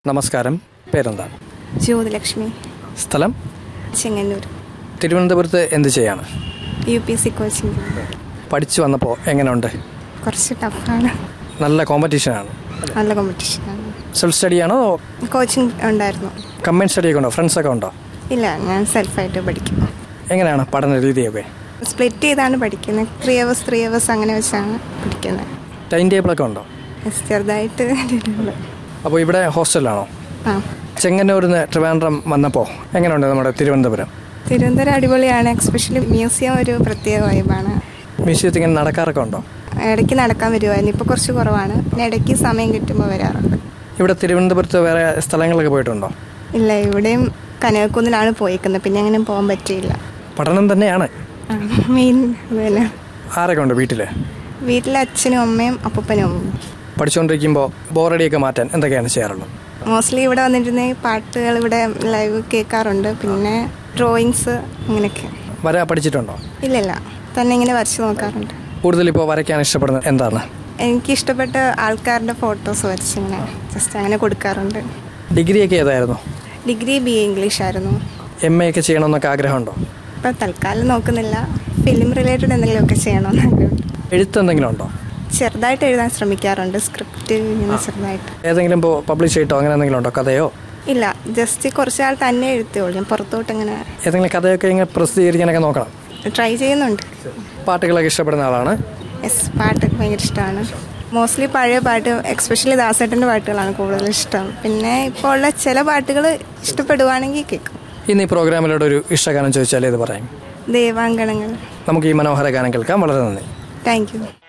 നമസ്കാരം പേരെന്താണ് ജ്യോതിലക്ഷ്മി സ്ഥലം ചെങ്ങന്നൂർ തിരുവനന്തപുരത്ത് എന്ത് ചെയ്യാണ് യു പി സി കോച്ചിങ് പഠിച്ചു വന്നപ്പോൾ എങ്ങനെയുണ്ട് കുറച്ച് ടഫാണ് നല്ല കോമ്പറ്റീഷനാണ് നല്ല കോമ്പറ്റീഷനാണ് സെൽഫ് സ്റ്റഡിയാണോ കോച്ചിങ് ഉണ്ടായിരുന്നു കമ്പൈൻ സ്റ്റഡിയൊക്കെ ഉണ്ടോ ഫ്രണ്ട്സൊക്കെ ഉണ്ടോ ഇല്ല ഞാൻ സെൽഫായിട്ട് പഠിക്കും എങ്ങനെയാണ് പഠന രീതിയൊക്കെ സ്പ്ലിറ്റ് ചെയ്താണ് പഠിക്കുന്നത് ത്രീ അവേഴ്സ് ത്രീ അവേഴ്സ് അങ്ങനെ വെച്ചാണ് പഠിക്കുന്നത് ടൈം ടേബിളൊക്കെ ഉണ്ടോ Yes, ചെറുതായിട്ട് ഉണ്ട്. അപ്പോൾ ഇവിടെ ഹോസ്റ്റലിലാണോ ആ ചെങ്ങന്നൂരിൽ നിന്ന് ട്രിവാൻഡ്രം വന്നപ്പോൾ എങ്ങനെയുണ്ട് നമ്മുടെ തിരുവനന്തപുരം തിരുവനന്തപുരം അടിപൊളിയാണ് എക്സ്പെഷ്യലി മ്യൂസിയം ഒരു പ്രത്യേക വൈബാണ് മ്യൂസിയത്തിൽ ഇങ്ങനെ നടക്കാറൊക്കെ ഉണ്ടോ ഇടയ്ക്ക് നടക്കാൻ വരുമായിരുന്നു ഇപ്പോൾ കുറച്ച് കുറവാണ് പിന്നെ ഇടയ്ക്ക് സമയം കിട്ടുമ്പോൾ വരാറുണ്ട് ഇവിടെ തിരുവനന്തപുരത്ത് വേറെ സ്ഥലങ്ങളൊക്കെ പോയിട്ടുണ്ടോ ഇല്ല ഇവിടെയും കനകക്കുന്നിലാണ് പോയിക്കുന്നത് പിന്നെ അങ്ങനെ പോകാൻ പറ്റിയില്ല പഠനം തന്നെയാണ് മെയിൻ അതുതന്നെ ആരൊക്കെ ഉണ്ട് വീട്ടിൽ വീട്ടിലെ അച്ഛനും അമ്മയും അപ്പൂപ്പനും അമ്മയും പഠിച്ചുകൊണ്ടിരിക്കുമ്പോൾ ബോറടിയൊക്കെ മാറ്റാൻ എന്തൊക്കെയാണ് ചെയ്യാറുള്ളത് മോസ്റ്റ്ലി ഇവിടെ വന്നിരുന്ന പാട്ടുകൾ ഇവിടെ ലൈവ് കേൾക്കാറുണ്ട് പിന്നെ ഡ്രോയിങ്സ് അങ്ങനെയൊക്കെ വര പഠിച്ചിട്ടുണ്ടോ ഇല്ലില്ല തന്നെ ഇങ്ങനെ വരച്ച് നോക്കാറുണ്ട് കൂടുതൽ ഇപ്പോൾ വരയ്ക്കാൻ ഇഷ്ടപ്പെടുന്നത് എന്താണ് എനിക്ക് ഇഷ്ടപ്പെട്ട ആൾക്കാരുടെ ഫോട്ടോസ് വരച്ച് ഇങ്ങനെ ജസ്റ്റ് അങ്ങനെ കൊടുക്കാറുണ്ട് ഡിഗ്രിയൊക്കെ ഏതായിരുന്നു ഡിഗ്രി ബി എ ഇംഗ്ലീഷ് ആയിരുന്നു എം എ ഒക്കെ ചെയ്യണമെന്നൊക്കെ ആഗ്രഹമുണ്ടോ ഇപ്പം തൽക്കാലം നോക്കുന്നില്ല ഫിലിം റിലേറ്റഡ് എന്തെങ്കിലുമൊക്കെ ചെയ്യണമെന്ന് ആഗ്രഹമുണ്ട് എഴുത്ത് എന്തെങ്കിലും ഉണ്ടോ ചെറുതായിട്ട് എഴുതാൻ ശ്രമിക്കാറുണ്ട് സ്ക്രിപ്റ്റ് ഇങ്ങനെ ചെറുതായിട്ട് ഏതെങ്കിലും ഇപ്പോൾ പബ്ലിഷ് ചെയ്തിട്ടോ അങ്ങനെ എന്തെങ്കിലും ഉണ്ടോ കഥയോ ഇല്ല ജസ്റ്റ് കുറച്ച് ആൾ തന്നെ എഴുത്തുള്ളൂ ഞാൻ പുറത്തോട്ട് ഇങ്ങനെ ഏതെങ്കിലും കഥയൊക്കെ ഇങ്ങനെ പ്രസിദ്ധീകരിക്കാനൊക്കെ നോക്കണം ട്രൈ ചെയ്യുന്നുണ്ട് പാട്ടുകളൊക്കെ ഇഷ്ടപ്പെടുന്ന ആളാണ് യെസ് പാട്ട് ഭയങ്കര ഇഷ്ടമാണ് മോസ്റ്റ്ലി പഴയ പാട്ട് എക്സ്പെഷ്യലി ദാസേട്ടൻ്റെ പാട്ടുകളാണ് കൂടുതൽ ഇഷ്ടം പിന്നെ ഇപ്പോൾ ഉള്ള ചില പാട്ടുകൾ ഇഷ്ടപ്പെടുവാണെങ്കിൽ കേൾക്കും ഇന്ന് ഈ പ്രോഗ്രാമിലൂടെ ഒരു ഇഷ്ടഗാനം ചോദിച്ചാൽ ഇത് പറയും ദേവാങ്കണങ്ങൾ നമുക്ക് ഈ മനോഹര ഗാനം കേൾക്കാം വളരെ നന്ദി താങ്ക് യു